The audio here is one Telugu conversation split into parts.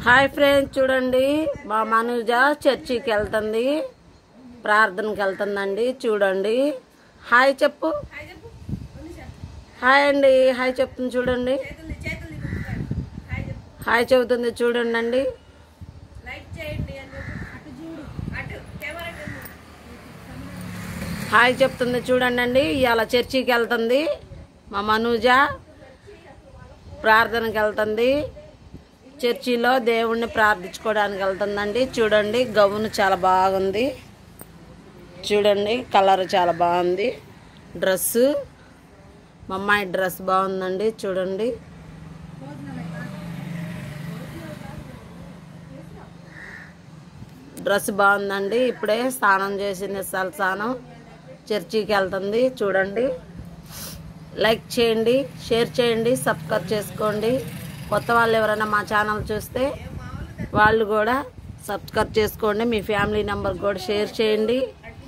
హాయ్ ఫ్రెండ్స్ చూడండి మా మనుజ చర్చికి వెళ్తుంది ప్రార్థనకి వెళ్తుందండి చూడండి హాయ్ చెప్పు హాయ్ అండి హాయ్ చెప్తుంది చూడండి చేతుల్ని చేతుల్ని కుట్టుతాడు హాయ్ చెప్పు హాయ్ చెబుతుంది చూడండి అండి లైక్ చేయండి అని చెప్పు అటు చూడు అటు కెమెరా హాయ్ చెప్తుంది చూడండి అండి ఇవాళ చర్చికి వెళ్తుంది మా మనూజ ప్రార్థనకి వెళ్తుంది చర్చిలో దేవుణ్ణి ప్రార్థించుకోవడానికి వెళ్తుందండి చూడండి గౌను చాలా బాగుంది చూడండి కలర్ చాలా బాగుంది డ్రెస్సు మా అమ్మాయి డ్రెస్ బాగుందండి చూడండి డ్రెస్ బాగుందండి ఇప్పుడే స్నానం చేసింది అసలు స్నానం చర్చికి వెళ్తుంది చూడండి లైక్ చేయండి షేర్ చేయండి సబ్స్క్రైబ్ చేసుకోండి కొత్త వాళ్ళు ఎవరైనా మా ఛానల్ చూస్తే వాళ్ళు కూడా సబ్స్క్రైబ్ చేసుకోండి మీ ఫ్యామిలీ నెంబర్ కూడా షేర్ చేయండి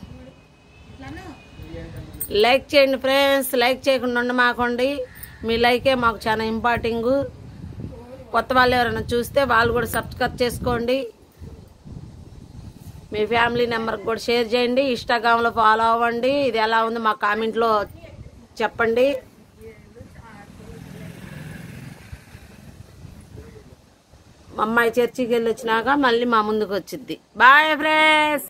లైక్ చేయండి ఫ్రెండ్స్ లైక్ చేయకుండా ఉండమాకండి మీ లైకే మాకు చాలా ఇంపార్టింగ్ కొత్త వాళ్ళు ఎవరైనా చూస్తే వాళ్ళు కూడా సబ్స్క్రైబ్ చేసుకోండి మీ ఫ్యామిలీ నెంబర్కి కూడా షేర్ చేయండి ఇన్స్టాగ్రామ్లో ఫాలో అవ్వండి ఇది ఎలా ఉంది మా కామెంట్లో చెప్పండి మా అమ్మాయి చర్చికి వెళ్ళి వచ్చినాక మళ్ళీ మా ముందుకు వచ్చింది బాయ్ ఫ్రెండ్స్